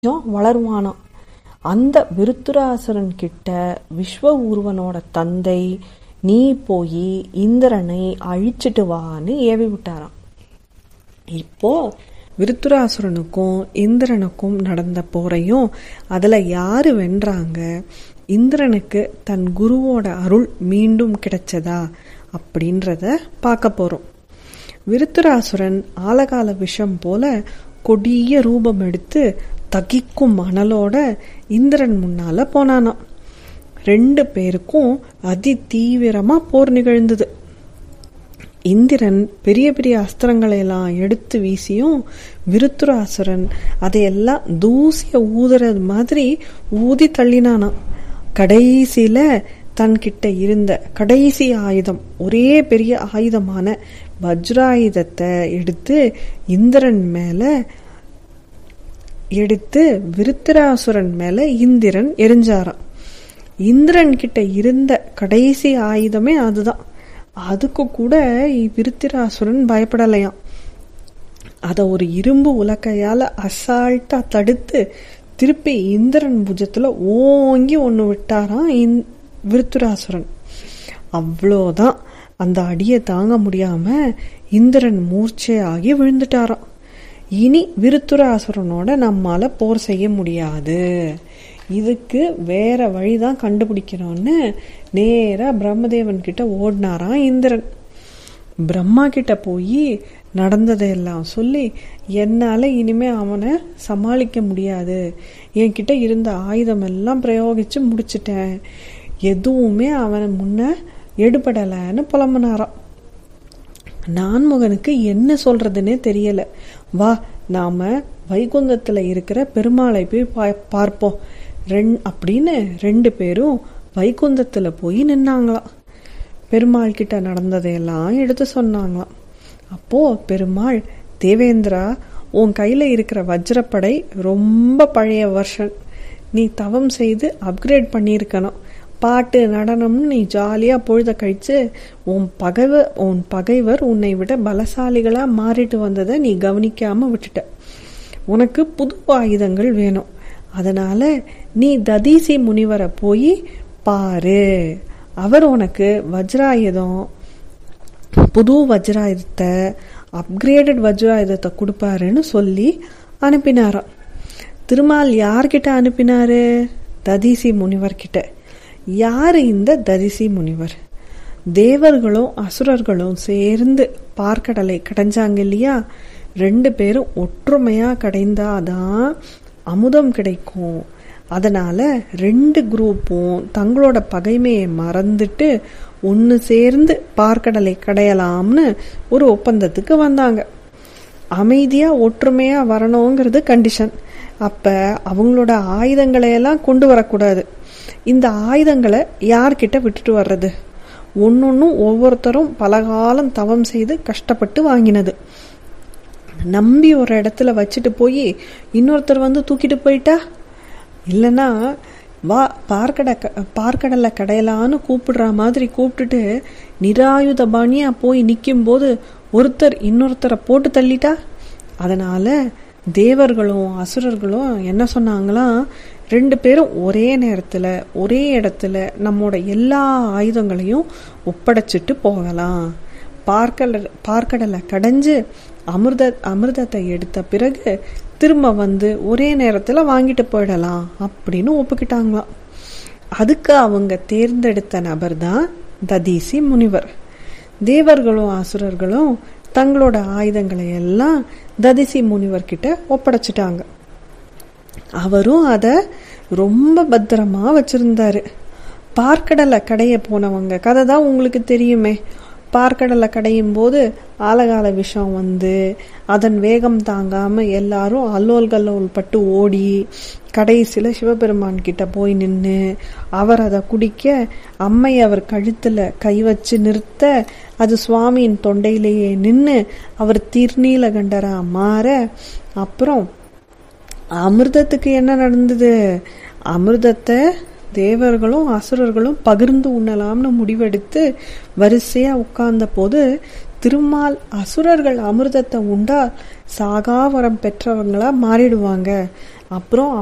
கொஞ்சம் வளருவானாம் அந்த விருத்துராசுரன் கிட்ட விஸ்வ ஊர்வனோட தந்தை நீ போய் இந்திரனை அழிச்சிட்டு வான்னு ஏவி விட்டாராம் இப்போ விருத்துராசுரனுக்கும் இந்திரனுக்கும் நடந்த போரையும் அதுல யாரு வென்றாங்க இந்திரனுக்கு தன் குருவோட அருள் மீண்டும் கிடைச்சதா அப்படின்றத பார்க்க போறோம் விருத்துராசுரன் ஆலகால விஷம் போல கொடிய ரூபம் எடுத்து தகிக்கும் மணலோட இந்திரன் முன்னால போனானாம் ரெண்டு பேருக்கும் அதி தீவிரமா போர் நிகழ்ந்தது இந்திரன் பெரிய பெரிய அஸ்திரங்களை எல்லாம் எடுத்து வீசியும் விருத்துராசுரன் அதையெல்லாம் தூசிய ஊதுறது மாதிரி ஊதி தள்ளினானாம் கடைசியில தன்கிட்ட இருந்த கடைசி ஆயுதம் ஒரே பெரிய ஆயுதமான வஜ்ராயுதத்தை எடுத்து இந்திரன் மேல எடுத்து விருத்தராசுரன் மேல இந்திரன் எரிஞ்சாராம் இந்திரன் கிட்ட இருந்த கடைசி ஆயுதமே அதுதான் அதுக்கு கூட விருத்திராசுரன் பயப்படலையாம் அத ஒரு இரும்பு உலக்கையால அசால்ட்டா தடுத்து திருப்பி இந்திரன் புஜத்துல ஓங்கி ஒண்ணு விட்டாராம் விருத்துராசுரன் அவ்வளோதான் அந்த அடியை தாங்க முடியாம இந்திரன் மூர்ச்சையாகி விழுந்துட்டாராம் இனி விருத்துராசுரனோட நம்மால போர் செய்ய முடியாது இதுக்கு வேற வழிதான் கண்டுபிடிக்கணும்னு நேரா பிரம்மதேவன் கிட்ட ஓடினாராம் இந்திரன் பிரம்மா கிட்ட போய் நடந்ததையெல்லாம் சொல்லி என்னால இனிமே அவனை சமாளிக்க முடியாது என்கிட்ட இருந்த ஆயுதம் எல்லாம் பிரயோகிச்சு முடிச்சிட்டேன் எதுவுமே அவனை முன்ன எடுபடலைன்னு புலம்புனாராம் நான்முகனுக்கு என்ன சொல்றதுன்னே தெரியல வா நாம வைகுந்தத்துல இருக்கிற பெருமாளை போய் பார்ப்போம் ரெண் அப்படின்னு ரெண்டு பேரும் வைகுந்தத்துல போய் நின்னாங்களாம் பெருமாள் கிட்ட நடந்ததையெல்லாம் எடுத்து சொன்னாங்களாம் அப்போ பெருமாள் தேவேந்திரா உன் கையில இருக்கிற வஜ்ரப்படை ரொம்ப பழைய வருஷன் நீ தவம் செய்து அப்கிரேட் பண்ணியிருக்கணும் பாட்டு நடனம்னு நீ ஜாலியா பொழுத கழிச்சு உன் பகைவர் உன் பகைவர் உன்னை விட பலசாலிகளா மாறிட்டு வந்ததை நீ கவனிக்காம விட்டுட்ட உனக்கு புது ஆயுதங்கள் வேணும் அதனால நீ ததீசி முனிவரை போய் பாரு அவர் உனக்கு வஜ்ராயுதம் புது வஜ்ராயுதத்தை அப்கிரேடட் வஜ்ராயுதத்தை கொடுப்பாருன்னு சொல்லி அனுப்பினாராம் திருமால் யார்கிட்ட அனுப்பினாரு ததீசி முனிவர்கிட்ட யாரு இந்த ததிசி முனிவர் தேவர்களும் அசுரர்களும் சேர்ந்து பார்க்கடலை கடைஞ்சாங்க இல்லையா ரெண்டு பேரும் ஒற்றுமையா கடைந்தாதான் அமுதம் கிடைக்கும் அதனால ரெண்டு குரூப்பும் தங்களோட பகைமையை மறந்துட்டு ஒன்னு சேர்ந்து பார்க்கடலை கடையலாம்னு ஒரு ஒப்பந்தத்துக்கு வந்தாங்க அமைதியா ஒற்றுமையா வரணுங்கிறது கண்டிஷன் அப்ப அவங்களோட ஆயுதங்களை எல்லாம் கொண்டு வரக்கூடாது இந்த ஆயுதங்களை யார்கிட்ட விட்டுட்டு வர்றது ஒன்னொன்னும் ஒவ்வொருத்தரும் பலகாலம் தவம் செய்து கஷ்டப்பட்டு வாங்கினது நம்பி ஒரு இடத்துல வச்சுட்டு போய் இன்னொருத்தர் வந்து தூக்கிட்டு போயிட்டா இல்லைன்னா வா பார்க்கடை பார்க்கடலை கடையலான்னு கூப்பிடுற மாதிரி கூப்பிட்டுட்டு நிராயுத பாணியா போய் நிற்கும் போது ஒருத்தர் இன்னொருத்தரை போட்டு தள்ளிட்டா அதனால தேவர்களும் அசுரர்களும் என்ன சொன்னாங்களாம் ரெண்டு பேரும் ஒரே நேரத்துல ஒரே இடத்துல நம்மோட எல்லா ஆயுதங்களையும் ஒப்படைச்சிட்டு போகலாம் பார்க்கடல பார்க்கடலை கடைஞ்சு அமிர்த அமிர்தத்தை எடுத்த பிறகு திரும்ப வந்து ஒரே நேரத்துல வாங்கிட்டு போயிடலாம் அப்படின்னு ஒப்புக்கிட்டாங்களாம் அதுக்கு அவங்க தேர்ந்தெடுத்த நபர் தான் ததீசி முனிவர் தேவர்களும் அசுரர்களும் தங்களோட ஆயுதங்களை எல்லாம் ததிசி முனிவர் கிட்ட ஒப்படைச்சிட்டாங்க அவரும் அத ரொம்ப பத்திரமா வச்சிருந்தாரு பார்க்கடலை கடைய போனவங்க கதை தான் உங்களுக்கு தெரியுமே பார்க்கடலை கடையும் போது ஆலகால விஷம் வந்து அதன் வேகம் தாங்காம எல்லாரும் அல்லோல் கல்லோல் பட்டு ஓடி கடைசியில சிவபெருமான் கிட்ட போய் நின்று அவர் அதை குடிக்க அம்மை அவர் கழுத்துல கை வச்சு நிறுத்த அது சுவாமியின் தொண்டையிலேயே நின்று அவர் திருநீலகண்டரா மாற அப்புறம் அமிர்தத்துக்கு என்ன நடந்தது அமிர்தத்தை தேவர்களும் அசுரர்களும் பகிர்ந்து உண்ணலாம்னு முடிவெடுத்து வரிசையா உட்கார்ந்த போது திருமால் அசுரர்கள் அமிர்தத்தை உண்டா சாகாவரம் பெற்றவங்களா மாறிடுவாங்க அப்புறம்